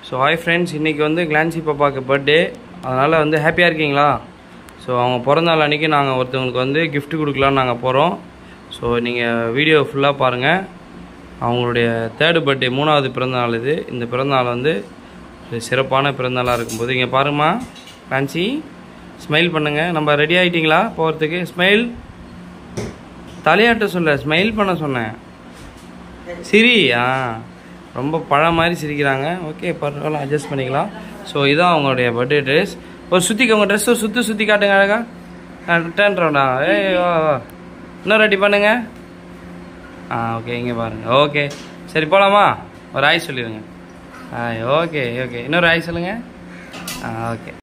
so hi friends இன்றைக்கி வந்து Clancy பாப்பாவுக்கு பர்த்டே அதனால் வந்து ஹாப்பியாக இருக்கீங்களா ஸோ அவங்க பிறந்தநாள் அன்றைக்கி நாங்கள் ஒருத்தவங்களுக்கு வந்து gift கொடுக்கலான்னு நாங்கள் போகிறோம் ஸோ நீங்கள் வீடியோ ஃபுல்லாக பாருங்கள் அவங்களுடைய தேர்டு பர்த்டே மூணாவது பிறந்தநாள் இது இந்த பிறந்தநாள் வந்து ஒரு சிறப்பான பிறந்தநாளாக இருக்கும்போது இங்கே பாருமா கிளான்சி ஸ்மைல் பண்ணுங்கள் நம்ம ரெடி ஆகிட்டிங்களா போகிறதுக்கு ஸ்மைல் தலையாட்ட சொல்ல ஸ்மைல் பண்ண சொன்னேன் சிரி ஆ ரொம்ப பழம் மாதிரி சிரிக்கிறாங்க ஓகே பரவாயில்ல அட்ஜஸ்ட் பண்ணிக்கலாம் ஸோ இதான் அவங்களுடைய பர்த்டே ட்ரெஸ் ஒரு சுற்றிக்கோங்க ட்ரெஸ் ஒரு சுற்றி சுற்றி காட்டுங்க அழகா டேன் ரவுண்டா ஏய் வா வா இன்னும் ரெடி பண்ணுங்க ஆ ஓகே இங்கே பாருங்க ஓகே சரி போகலாமா ஒரு ஆய் சொல்லிடுங்க ஆ ஓகே ஓகே இன்னொரு ஆய் சொல்லுங்கள் ஆ ஓகே